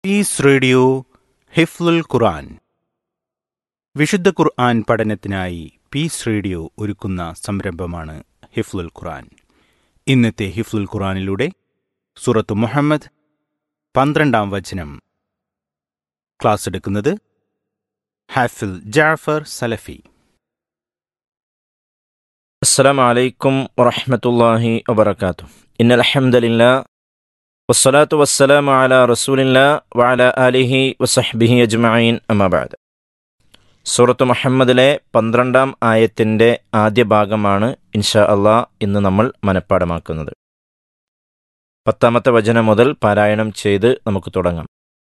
piece radio ഹിഫ്ലുൽ ഖുർആൻ വിശുദ്ധ ഖുർആൻ പഠനത്തിനായി piece radio ഒരുക്കുന്ന സംരംഭമാണ് ഹിഫ്ലുൽ ഖുർആൻ ഇന്നത്തെ ഹിഫ്ലുൽ ഖുർആനിലൂടെ സൂറത്ത് മുഹമ്മദ് പന്ത്രണ്ടാം വചനം ക്ലാസ് എടുക്കുന്നത് ഹാഫിൽ ജാഫർ സലഫി السلام عليكم ورحمة الله وبركاته إن الحمد لله والصلاة والسلام على رسول الله وعلى آله وصحبه أجمعين أما بعد സൂറത്ത് മുഹമ്മദിലെ പന്ത്രണ്ടാം ആയത്തിൻ്റെ ആദ്യ ഭാഗമാണ് ഇൻഷാ അള്ളാ ഇന്ന് നമ്മൾ മനഃപ്പാടമാക്കുന്നത് പത്താമത്തെ വചനം മുതൽ പാരായണം ചെയ്ത് നമുക്ക് തുടങ്ങാം